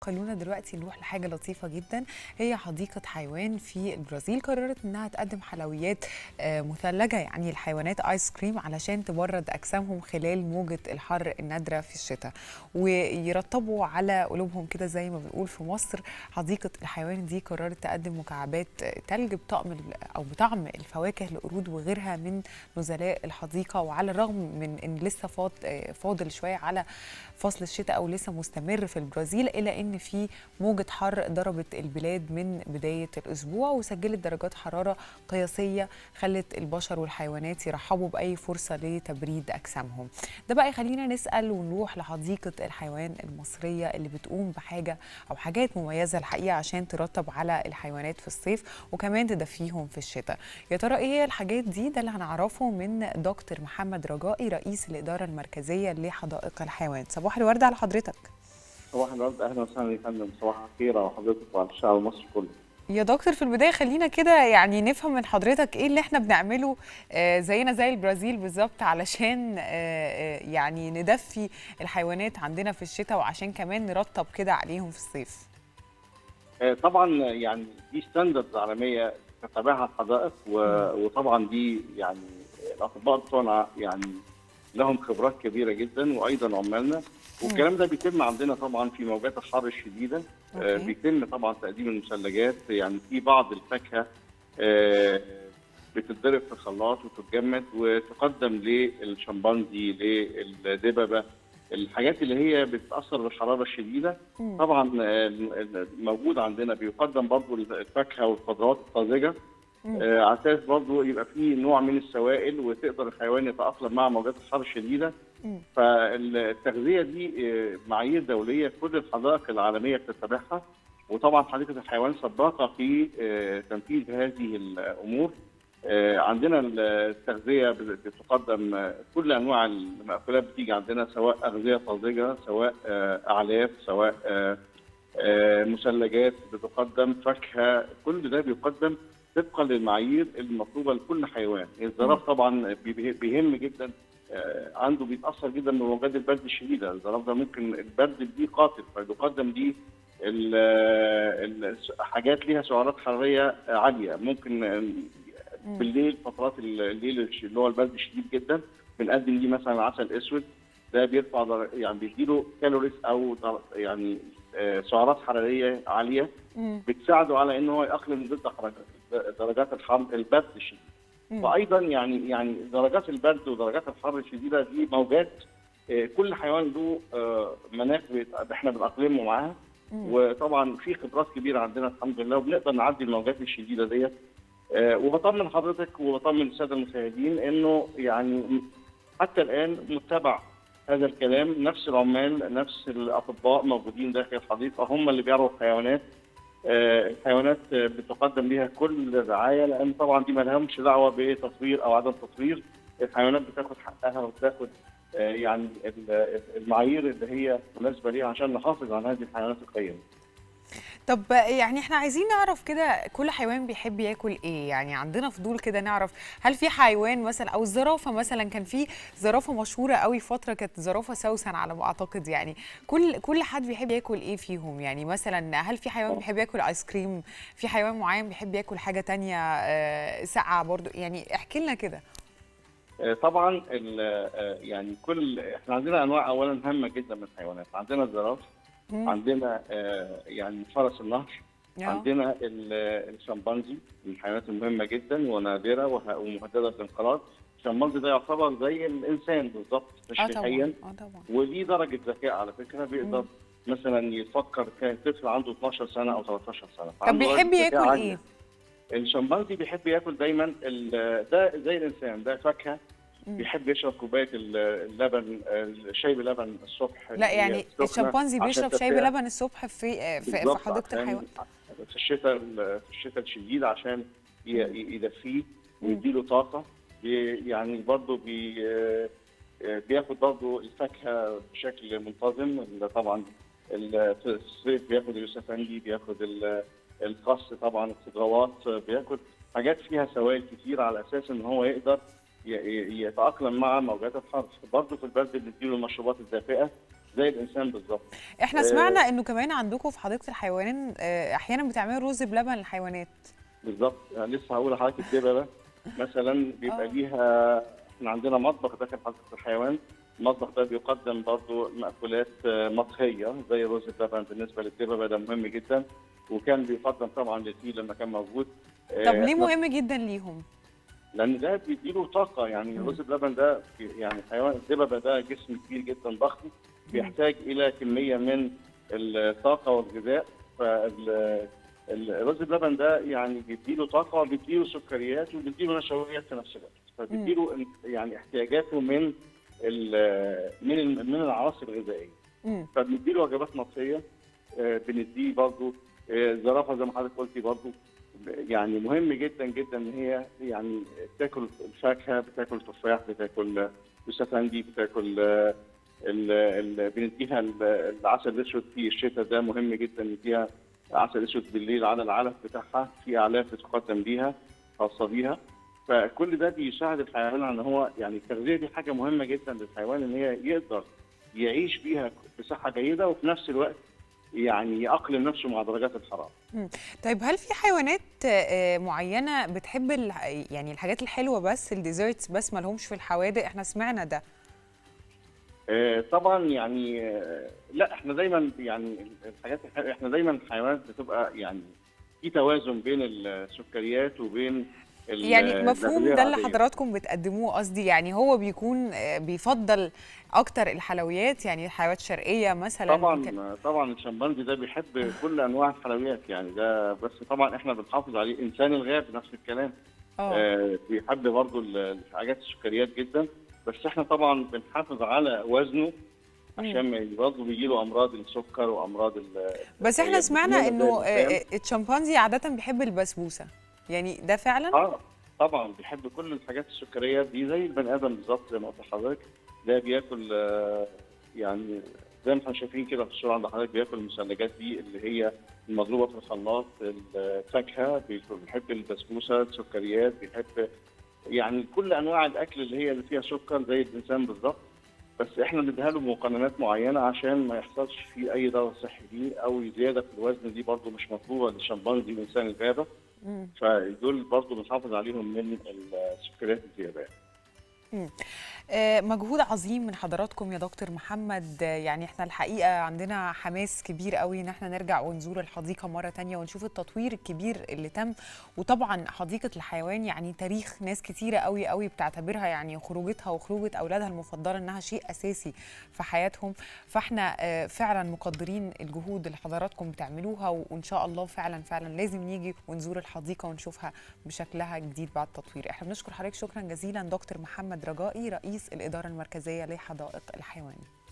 خلونا دلوقتي نروح لحاجه لطيفه جدا هي حديقه حيوان في البرازيل قررت انها تقدم حلويات آه، مثلجه يعني الحيوانات ايس كريم علشان تبرد اجسامهم خلال موجه الحر النادره في الشتاء ويرطبوا على قلوبهم كده زي ما بنقول في مصر حديقه الحيوان دي قررت تقدم مكعبات تلج بطعم ال- او بطعم الفواكه القرود وغيرها من نزلاء الحديقه وعلى الرغم من ان لسه فاض آه، فاضل شويه على فصل الشتاء او لسه مستمر في البرازيل الا ان في موجه حر ضربت البلاد من بدايه الاسبوع وسجلت درجات حراره قياسيه خلت البشر والحيوانات يرحبوا باي فرصه لتبريد اجسامهم ده بقى يخلينا نسال ونروح لحديقه الحيوان المصريه اللي بتقوم بحاجه او حاجات مميزه الحقيقه عشان ترطب على الحيوانات في الصيف وكمان تدفيهم في الشتاء يا ترى ايه هي الحاجات دي ده اللي هنعرفه من دكتور محمد رجائي رئيس الاداره المركزيه لحدائق الحيوان صباح الورد على حضرتك صباح الورد اهلا وسهلا يا فندم صباح الخير على حضرتك وعلى الشعب المصري كله يا دكتور في البدايه خلينا كده يعني نفهم من حضرتك ايه اللي احنا بنعمله آه، زينا زي البرازيل بالظبط علشان آه، آه، يعني ندفي الحيوانات عندنا في الشتاء وعشان كمان نرطب كده عليهم في الصيف آه، طبعا يعني دي ستاندردز عالميه تتبعها الحدائق و- وطبعا دي يعني الاطباء بتوعنا يعني لهم خبرات كبيره جدا وايضا عمالنا والكلام ده بيتم عندنا طبعا في موجات الحر الشديده آه، أوكي. بيتم طبعا تقديم المثلجات يعني في بعض الفاكهه آه، بتتضرب في الخلاط وتتجمد وتقدم للشمبانزي للدببه الحاجات اللي هي بتتاثر بالحراره الشديده مم. طبعا آه، موجود عندنا بيقدم برضو الفاكهه والخضروات الطازجه مم. آه، على اساس برضو يبقى في نوع من السوائل وتقدر الحيوان يتاقلم مع موجات الحر الشديده مم. فالتغذيه دي آه، معايير دوليه كل الحدائق العالميه بتتبعها وطبعا حديقه الحيوان سباقه في آه، تنفيذ هذه الامور آه، عندنا التغذيه بتقدم آه، كل انواع المأكولات بتيجي عندنا سواء اغذيه طازجه سواء آه، اعلاف سواء آه، آه، مثلجات بتقدم فاكهه كل ده بيقدم طبقا للمعايير المطلوبه لكل حيوان الزراف طبعا بي- بيهم جدا آه، عنده بيتاثر جدا بموجات البرد الشديده الزراف ده ممكن البرد دي قاتل فيقدم دي ال- ال- حاجات ليها سعرات حراريه عاليه ممكن آه، بالليل فترات الليل الش- اللي هو البرد الشديد جدا بنقدم دي مثلا عسل اسود ده بيرفع در- يعني بيديله كالوريز او در- يعني آه، سعرات حراريه عاليه مم. بتساعده على ان هو يأقلم ضد درجات- درجات الحر البرد الشديد مم. وايضا يعني يعني درجات البرد ودرجات الحر الشديده دي موجات آه، كل حيوان له آه، مناخ بيت- احنا بنأقلمه معاها مم. وطبعا في خبرات كبيره عندنا الحمد لله وبنقدر نعدي الموجات الشديده ديت آه، وبطمن حضرتك وبطمن الساده المشاهدين انه يعني حتى الان متبع هذا الكلام نفس العمال نفس الاطباء موجودين داخل الحديقه هم اللي بيرعوا الحيوانات آه، الحيوانات آه، بتقدم ليها كل الرعايه لان طبعا دي ما لهمش دعوه بتطوير او عدم تطوير الحيوانات بتاخد حقها وبتاخد آه، يعني ال- المعايير اللي هي مناسبه ليها عشان نحافظ على هذه الحيوانات القيمه. طب يعني احنا عايزين نعرف كده كل حيوان بيحب ياكل ايه يعني عندنا فضول كده نعرف هل في حيوان مثلا او الزرافه مثلا كان في زرافه مشهوره قوي فتره كانت زرافه سوسن على ما اعتقد يعني كل كل حد بيحب ياكل ايه فيهم يعني مثلا هل في حيوان بيحب ياكل ايس كريم في حيوان معين بيحب ياكل حاجه تانية آه، ساقعه برضو يعني احكي لنا كده آه، طبعا ال- آه، يعني كل احنا عندنا انواع اولا هامه جدا من الحيوانات عندنا الزراف مم. عندنا آه، يعني فرس النهر آه. عندنا ال- الشمبانزي من الحيوانات المهمه جدا ونادره وه- ومهدده بالانقراض الشمبانزي ده يعتبر زي الانسان بالظبط اه طبعا تشريحيا اه طبعا وليه درجه ذكاء على فكره بيقدر مثلا يفكر كان طفل عنده 12 سنه او 13 سنه طب فعنده بيحب درجة ذكاء ياكل عالية. ايه الشمبانزي بيحب ياكل دايما ال- ده زي الانسان ده فاكهه مم. بيحب يشرب كوبايه ال- اللبن الشاي بلبن الصبح لا هي يعني سخنة الشمبانزي عشان بيشرب شاي تدفئة. بلبن الصبح في آه، في, في بالظبط حديقه عشان الحيوان في الشتاء في الشتاء الشديد عشان ي- ي- يدفيه ويديله طاقه بي- يعني برضه بي بياخد برضه الفاكهه بشكل منتظم اللي طبعا ال- في الصيف بياخد اليوسفندي بياخد ال- الخس طبعا الخضروات بياخد حاجات فيها سوائل كتير على اساس ان هو يقدر ي- ي- يتاقلم مع موجات الحر برضه في البرد بنديله المشروبات الدافئه زي الانسان بالظبط احنا آه. سمعنا انه كمان عندكم في حديقه الحيوان آه، احيانا بتعملوا رز بلبن للحيوانات بالظبط يعني لسه هقول لحضرتك الدببه مثلا بيبقى آه. ليها احنا عندنا مطبخ داخل حديقه الحيوان المطبخ ده بيقدم برضه مأكولات آه، مطهيه زي رز اللبن بالنسبه للدببه ده مهم جدا وكان بيقدم طبعا للفيل لما كان موجود آه، طب ليه إحنا- مهم جدا ليهم لان ده بيديله طاقه يعني مم. رز اللبن ده يعني حيوان الدببه ده جسم كبير جدا ضخم بيحتاج الى كميه من الطاقه والغذاء فالرز اللبن ده يعني بيديله طاقه وبيديله سكريات وبيديله نشويات في نفس الوقت فبيديله يعني احتياجاته من ال- من ال- من العناصر الغذائيه مم. فبنديله وجبات مطهيه آه، بنديه برضه الزرافه زي ما حضرتك قلتي برضه يعني مهم جدا جدا ان هي يعني تاكل الفاكهه بتاكل تفاح بتاكل يوسفندي بتاكل آه، ال- ال- بنديها ال- العسل الاسود في الشتاء ده مهم جدا نديها عسل اسود بالليل على العلف بتاعها في اعلاف بتقدم بيها خاصه بيها فكل ده بيساعد الحيوان ان هو يعني التغذيه دي حاجه مهمه جدا للحيوان ان هي يقدر يعيش بيها بصحه جيده وفي نفس الوقت يعني يأقلم نفسه مع درجات الحراره. طيب هل في حيوانات آه، معينه بتحب ال- يعني الحاجات الحلوه بس الديزرتس بس ما لهمش في الحوادق احنا سمعنا ده آه، طبعا يعني آه، لا احنا دايما يعني الحاجات الح- احنا دايما الحيوانات بتبقى يعني في توازن بين السكريات وبين ال- يعني مفهوم الأغذية ده اللي العادية. حضراتكم بتقدموه قصدي يعني هو بيكون آه، بيفضل اكتر الحلويات يعني حلويات شرقيه مثلا ممكن- طبعا طبعا الشمبانزي ده بيحب كل انواع الحلويات يعني ده بس طبعا احنا بنحافظ عليه انسان الغاب نفس الكلام اه آه بيحب برضو ال- الحاجات السكريات جدا بس احنا طبعا بنحافظ على وزنه عشان ما برضه بيجي له امراض السكر وامراض ال- بس احنا هي سمعنا بتتميز انه زي الإنسان. آه، الشمبانزي عاده بيحب البسبوسه يعني ده فعلا اه طبعا بيحب كل الحاجات السكريه دي زي البني ادم بالظبط زي ما قلت لحضرتك ده بياكل آه، يعني زي ما احنا شايفين كده في الصوره عند حضرتك بياكل المثلجات دي اللي هي المضروبه في الخلاط الفاكهه بياكل- بيحب البسبوسه السكريات بيحب يعني كل انواع الاكل اللي هي اللي فيها سكر زي الانسان بالظبط بس احنا بنديها له مقننات معينه عشان ما يحصلش فيه اي ضرر صحي ليه او زياده في الوزن دي برضه مش مطلوبه للشمبانزي وانسان الغابه مم. فدول برضه بنحافظ عليهم من السكريات الزياده آه، مجهود عظيم من حضراتكم يا دكتور محمد آه، يعني احنا الحقيقه عندنا حماس كبير قوي ان احنا نرجع ونزور الحديقه مره تانية ونشوف التطوير الكبير اللي تم وطبعا حديقه الحيوان يعني تاريخ ناس كتيره قوي قوي بتعتبرها يعني خروجتها وخروجه اولادها المفضله انها شيء اساسي في حياتهم فاحنا آه، فعلا مقدرين الجهود اللي حضراتكم بتعملوها وان شاء الله فعلا فعلا لازم نيجي ونزور الحديقه ونشوفها بشكلها الجديد بعد التطوير احنا بنشكر حضرتك شكرا جزيلا دكتور محمد رجائي رئيس الاداره المركزيه لحدائق الحيوان